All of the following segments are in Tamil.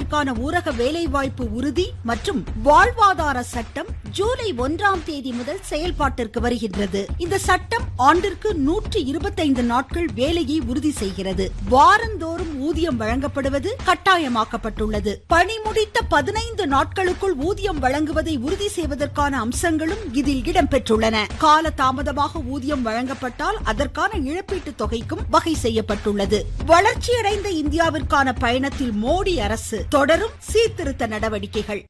மாணவர்களுக்கான ஊரக வேலைவாய்ப்பு உறுதி மற்றும் வாழ்வாதார சட்டம் ஜூலை ஒன்றாம் தேதி முதல் செயல்பாட்டிற்கு வருகின்றது இந்த சட்டம் ஆண்டிற்கு நூற்று இருபத்தைந்து நாட்கள் வேலையை உறுதி செய்கிறது வாரந்தோறும் ஊதியம் வழங்கப்படுவது கட்டாயமாக்கப்பட்டுள்ளது பணி முடித்த பதினைந்து நாட்களுக்குள் ஊதியம் வழங்குவதை உறுதி செய்வதற்கான அம்சங்களும் இதில் இடம்பெற்றுள்ளன கால தாமதமாக ஊதியம் வழங்கப்பட்டால் அதற்கான இழப்பீட்டுத் தொகைக்கும் வகை செய்யப்பட்டுள்ளது வளர்ச்சியடைந்த இந்தியாவிற்கான பயணத்தில் மோடி அரசு தொடரும் சீர்திருத்த நடவடிக்கைகள்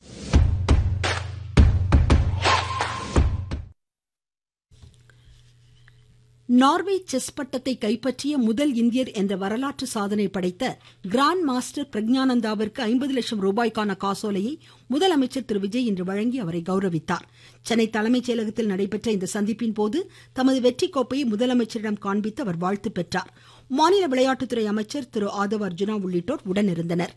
நார்வே செஸ் பட்டத்தை கைப்பற்றிய முதல் இந்தியர் என்ற வரலாற்று சாதனை படைத்த கிராண்ட் மாஸ்டர் பிரக்ஞானந்தாவிற்கு ஐம்பது லட்சம் ரூபாய்க்கான காசோலையை முதலமைச்சர் திரு விஜய் இன்று வழங்கி அவரை கௌரவித்தார் சென்னை தலைமைச் செயலகத்தில் நடைபெற்ற இந்த சந்திப்பின் போது தமது வெற்றி கோப்பையை முதலமைச்சரிடம் காண்பித்து அவர் வாழ்த்து பெற்றார் மாநில விளையாட்டுத்துறை அமைச்சர் திரு ஆதவ் அர்ஜுனா உள்ளிட்டோர் உடனிருந்தனர்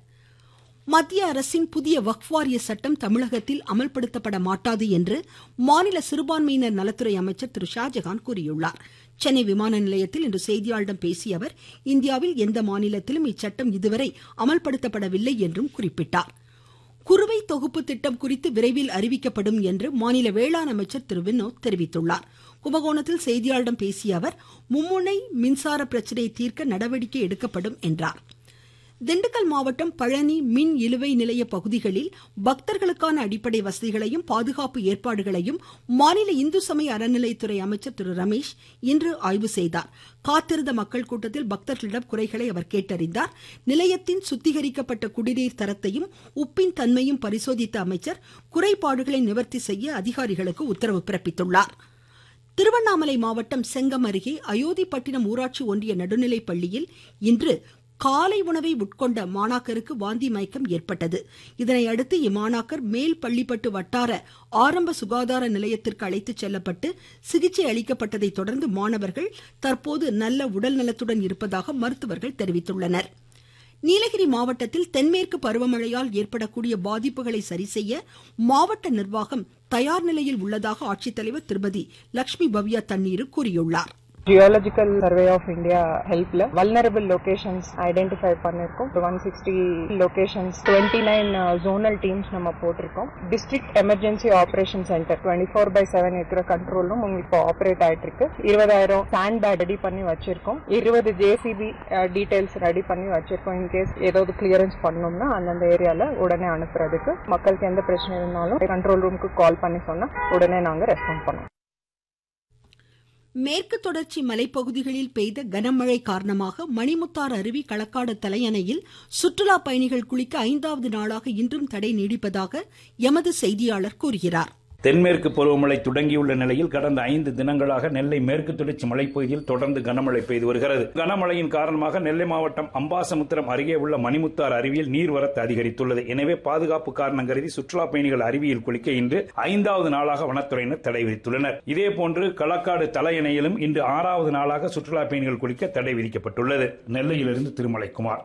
மத்திய அரசின் புதிய வக்ஃப் வாரிய சட்டம் தமிழகத்தில் அமல்படுத்தப்பட மாட்டாது என்று மாநில சிறுபான்மையினர் நலத்துறை அமைச்சர் திரு ஷாஜகான் கூறியுள்ளார் சென்னை விமான நிலையத்தில் இன்று செய்தியாளர்களிடம் பேசிய அவர் இந்தியாவில் எந்த மாநிலத்திலும் இச்சட்டம் இதுவரை அமல்படுத்தப்படவில்லை என்றும் குறிப்பிட்டார் குறுவை தொகுப்பு திட்டம் குறித்து விரைவில் அறிவிக்கப்படும் என்று மாநில வேளாண் அமைச்சர் திரு வினோத் தெரிவித்துள்ளார் கும்பகோணத்தில் செய்தியாளர்களிடம் பேசிய அவர் மும்முனை மின்சார பிரச்சனையை தீர்க்க நடவடிக்கை எடுக்கப்படும் என்றார் திண்டுக்கல் மாவட்டம் பழனி மின் இழுவை நிலைய பகுதிகளில் பக்தர்களுக்கான அடிப்படை வசதிகளையும் பாதுகாப்பு ஏற்பாடுகளையும் மாநில இந்து சமய அறநிலைத்துறை அமைச்சர் திரு ரமேஷ் இன்று ஆய்வு செய்தார் காத்திருந்த மக்கள் கூட்டத்தில் பக்தர்களிடம் குறைகளை அவர் கேட்டறிந்தார் நிலையத்தின் சுத்திகரிக்கப்பட்ட குடிநீர் தரத்தையும் உப்பின் தன்மையும் பரிசோதித்த அமைச்சர் குறைபாடுகளை நிவர்த்தி செய்ய அதிகாரிகளுக்கு உத்தரவு பிறப்பித்துள்ளார் திருவண்ணாமலை மாவட்டம் செங்கம் அருகே அயோத்திப்பட்டினம் ஊராட்சி ஒன்றிய நடுநிலைப் பள்ளியில் இன்று காலை உணவை உட்கொண்ட மாணாக்கருக்கு வாந்தி மயக்கம் ஏற்பட்டது இதனை அடுத்து இம்மாணாக்கர் மேல் பள்ளிப்பட்டு வட்டார ஆரம்ப சுகாதார நிலையத்திற்கு அழைத்துச் செல்லப்பட்டு சிகிச்சை அளிக்கப்பட்டதை தொடர்ந்து மாணவர்கள் தற்போது நல்ல உடல் நலத்துடன் இருப்பதாக மருத்துவர்கள் தெரிவித்துள்ளனர் நீலகிரி மாவட்டத்தில் தென்மேற்கு பருவமழையால் ஏற்படக்கூடிய பாதிப்புகளை சரிசெய்ய மாவட்ட நிர்வாகம் தயார் நிலையில் உள்ளதாக ஆட்சித்தலைவர் திருமதி லட்சுமி பவ்யா தண்ணீர் கூறியுள்ளார் ஜியாலஜிக்கல் சர்வே ஆஃப் இந்தியா ஹெல்ப்ல வல்னரபிள் லொகேஷன்ஸ் ஐடென்டிஃபை பண்ணிருக்கோம் one sixty locations twenty nine zonal teams நம்ம போட்டிருக்கோம் district emergency operation centre twenty four by seven இருக்கிற கண்ட்ரோலும் உங்களுக்கு ஆப்ரேட் ஆயிட்டு இருக்கு இருபதாயிரம் சாண்ட் பேட் ரெடி பண்ணி வச்சிருக்கோம் இருபது ஜேசிபி டீடைல்ஸ் ரெடி பண்ணி வச்சிருக்கோம் இன்கேஸ் ஏதாவது கிளியரன்ஸ் பண்ணோம்னா அந்தந்த ஏரியால உடனே அனுப்புறதுக்கு மக்களுக்கு எந்த பிரச்சனை இருந்தாலும் கண்ட்ரோல் ரூமுக்கு கால் பண்ணி சொன்னா உடனே நாங்க ரெஸ்பாண்ட் பண்ணுவோம் மேற்கு தொடர்ச்சி மலைப்பகுதிகளில் பெய்த கனமழை காரணமாக மணிமுத்தாறு அருவி களக்காடு தலையணையில் சுற்றுலா பயணிகள் குளிக்க ஐந்தாவது நாளாக இன்றும் தடை நீடிப்பதாக எமது செய்தியாளர் கூறுகிறார் தென்மேற்கு பருவமழை தொடங்கியுள்ள நிலையில் கடந்த ஐந்து தினங்களாக நெல்லை மேற்கு தொடர்ச்சி மலைப்பகுதியில் தொடர்ந்து கனமழை பெய்து வருகிறது கனமழையின் காரணமாக நெல்லை மாவட்டம் அம்பாசமுத்திரம் அருகே உள்ள மணிமுத்தார் அருவியில் நீர்வரத்து அதிகரித்துள்ளது எனவே பாதுகாப்பு காரணம் கருதி சுற்றுலா பயணிகள் அருவியில் குளிக்க இன்று ஐந்தாவது நாளாக வனத்துறையினர் தடை விதித்துள்ளனர் இதேபோன்று களக்காடு தலையணையிலும் இன்று ஆறாவது நாளாக சுற்றுலா பயணிகள் குளிக்க தடை விதிக்கப்பட்டுள்ளது நெல்லையிலிருந்து திருமலைக்குமார்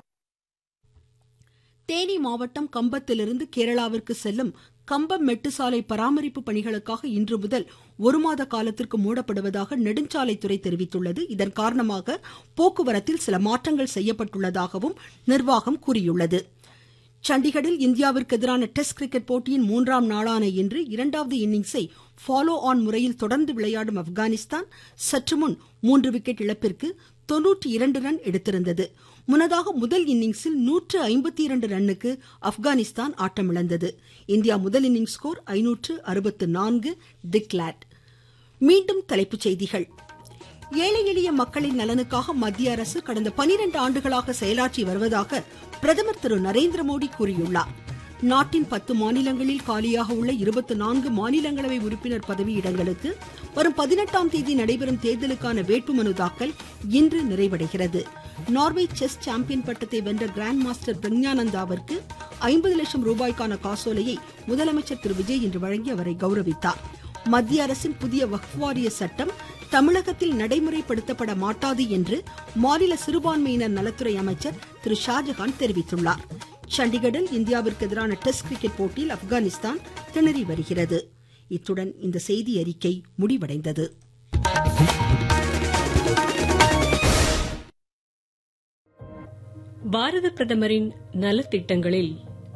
தேனி மாவட்டம் கம்பத்திலிருந்து கேரளாவிற்கு செல்லும் கம்பம் மெட்டுசாலை பராமரிப்பு பணிகளுக்காக இன்று முதல் ஒரு மாத காலத்திற்கு மூடப்படுவதாக நெடுஞ்சாலைத்துறை தெரிவித்துள்ளது இதன் காரணமாக போக்குவரத்தில் சில மாற்றங்கள் செய்யப்பட்டுள்ளதாகவும் நிர்வாகம் கூறியுள்ளது சண்டிகரில் இந்தியாவிற்கு எதிரான டெஸ்ட் கிரிக்கெட் போட்டியின் மூன்றாம் நாளான இன்று இரண்டாவது இன்னிங்ஸை ஃபாலோ ஆன் முறையில் தொடர்ந்து விளையாடும் ஆப்கானிஸ்தான் சற்று முன் மூன்று விக்கெட் இழப்பிற்கு தொன்னூற்றி இரண்டு ரன் எடுத்திருந்தது முன்னதாக முதல் இன்னிங்ஸில் நூற்று ஐம்பத்தி இரண்டு ரன்னுக்கு ஆப்கானிஸ்தான் ஆட்டமிழந்தது இந்தியா முதல் இன்னிங்ஸ் ஸ்கோர் ஐநூற்று அறுபத்து நான்கு டிக்லாட் மீண்டும் தலைப்புச் செய்திகள் ஏழை எளிய மக்களின் நலனுக்காக மத்திய அரசு கடந்த பனிரெண்டு ஆண்டுகளாக செயலாற்றி வருவதாக பிரதமர் திரு நரேந்திர மோடி கூறியுள்ளார் நாட்டின் பத்து மாநிலங்களில் காலியாக உள்ள இருபத்தி நான்கு மாநிலங்களவை உறுப்பினர் பதவியிடங்களுக்கு வரும் பதினெட்டாம் தேதி நடைபெறும் தேர்தலுக்கான வேட்புமனு தாக்கல் இன்று நிறைவடைகிறது நார்வே செஸ் சாம்பியன் பட்டத்தை வென்ற கிராண்ட் மாஸ்டர் பிரக்ஞானந்தாவிற்கு ஐம்பது லட்சம் ரூபாய்க்கான காசோலையை முதலமைச்சர் திரு விஜய் இன்று வழங்கி அவரை கௌரவித்தார் மத்திய அரசின் புதிய வக்ஃப் வாரிய சட்டம் தமிழகத்தில் நடைமுறைப்படுத்தப்பட மாட்டாது என்று மாநில சிறுபான்மையினர் நலத்துறை அமைச்சர் திரு ஷாஜகான் தெரிவித்துள்ளார் சண்டிகரில் இந்தியாவிற்கு எதிரான டெஸ்ட் கிரிக்கெட் போட்டியில் ஆப்கானிஸ்தான் திணறி வருகிறது இத்துடன் இந்த செய்தி அறிக்கை முடிவடைந்தது பாரத பிரதமரின் நலத்திட்டங்களில்